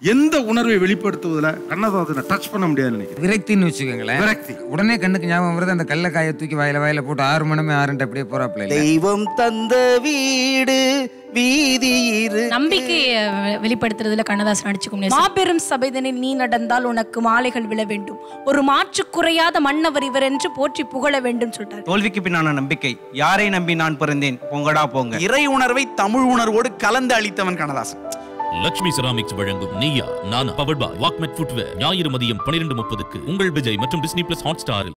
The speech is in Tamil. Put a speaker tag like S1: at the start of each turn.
S1: எந்த உணர்வை வெளிப்படுத்துவதில் கண்ணதாசனை டச் பண்ண முடியாதுன்னு நினைக்கிறேன்
S2: விரக்தின்னு வச்சுக்கோங்களேன்
S1: விரக்தி
S2: உடனே கண்ணுக்கு ஞாபகம் வருது அந்த கல்லக்காயை தூக்கி வாயில வாயில போட்டு ஆறு மணமே ஆறுன்ட்டு அப்படியே போறாப்ல இல்ல
S3: தெய்வம் தந்த வீடு வீதி இரு
S4: நம்பிக்கையை வெ- வெளிப்படுத்துறதுல கண்ணதாசன் அடிச்சுக்க முடியாது
S5: மாபெரும் சபைதனில் நீ நடந்தால் உனக்கு மாலைகள் விழ வேண்டும் ஒரு மாற்று குறையாத மன்னவர் இவர் என்று போற்றி புகழ வேண்டும் சொல்லிட்டார்
S6: தோல்விக்கு பின்னான நம்பிக்கை யாரை நம்பி நான் பிறந்தேன் பொங்கடா போங்க
S3: இறை உணர்வை தமிழ் உணர்வோடு கலந்து அளித்தவன் கண்ணதாசன்
S7: லக்ஷ்மி செராமிக்ஸ் வழங்கும் நீயா நானா பவர்ட் பாய் வாக்மெட் ஃபுட்வேர் ஞாயிறு மதியம் பன்னிரண்டு முப்பதுக்கு உங்கள் விஜய் மற்றும் டிஸ்னி பிளஸ் ஹாட் ஸ்டாரில்